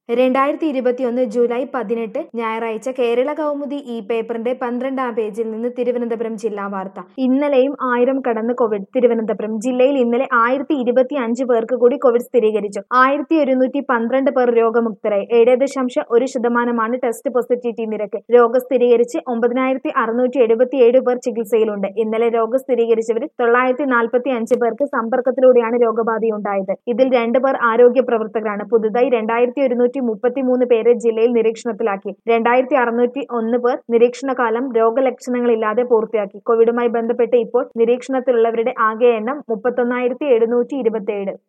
രണ്ടായിരത്തി ഇരുപത്തിയൊന്ന് ജൂലൈ പതിനെട്ട് ഞായറാഴ്ച കേരള കൗമുദി ഈ പേപ്പറിന്റെ പന്ത്രണ്ടാം പേജിൽ നിന്ന് തിരുവനന്തപുരം ജില്ലാ വാർത്ത ഇന്നലെയും ആയിരം കടന്ന് കോവിഡ് തിരുവനന്തപുരം ജില്ലയിൽ ഇന്നലെ ആയിരത്തി ഇരുപത്തി അഞ്ച് പേർക്ക് കൂടി കോവിഡ് സ്ഥിരീകരിച്ചു ആയിരത്തി ഒരുന്നൂറ്റി പന്ത്രണ്ട് പേർ രോഗമുക്തരായി ഏഴ് ദശാംശം ഒരു ശതമാനമാണ് ടെസ്റ്റ് പോസിറ്റിവിറ്റി നിരക്ക് രോഗം സ്ഥിരീകരിച്ച് ഒമ്പതിനായിരത്തി അറുന്നൂറ്റി എഴുപത്തിയേഴ് പേർ ചികിത്സയിലുണ്ട് ഇന്നലെ രോഗം സ്ഥിരീകരിച്ചവരിൽ തൊള്ളായിരത്തി നാൽപ്പത്തി അഞ്ച് പേർക്ക് സമ്പർക്കത്തിലൂടെയാണ് രോഗബാധയുണ്ടായത് ഇതിൽ രണ്ട് പേർ ആരോഗ്യ പ്രവർത്തകരാണ് പുതുതായി രണ്ടായിരത്തി ഒരുന്നൂറ്റി മുപ്പത്തിമൂന്ന് പേരെ ജില്ലയിൽ നിരീക്ഷണത്തിലാക്കി രണ്ടായിരത്തി അറുന്നൂറ്റി ഒന്ന് പേർ നിരീക്ഷണകാലം രോഗലക്ഷണങ്ങളില്ലാതെ പൂർത്തിയാക്കി കോവിഡുമായി ബന്ധപ്പെട്ട് ഇപ്പോൾ നിരീക്ഷണത്തിലുള്ളവരുടെ ആകെ എണ്ണം മുപ്പത്തൊന്നായിരത്തി എഴുന്നൂറ്റി ഇരുപത്തിയേഴ്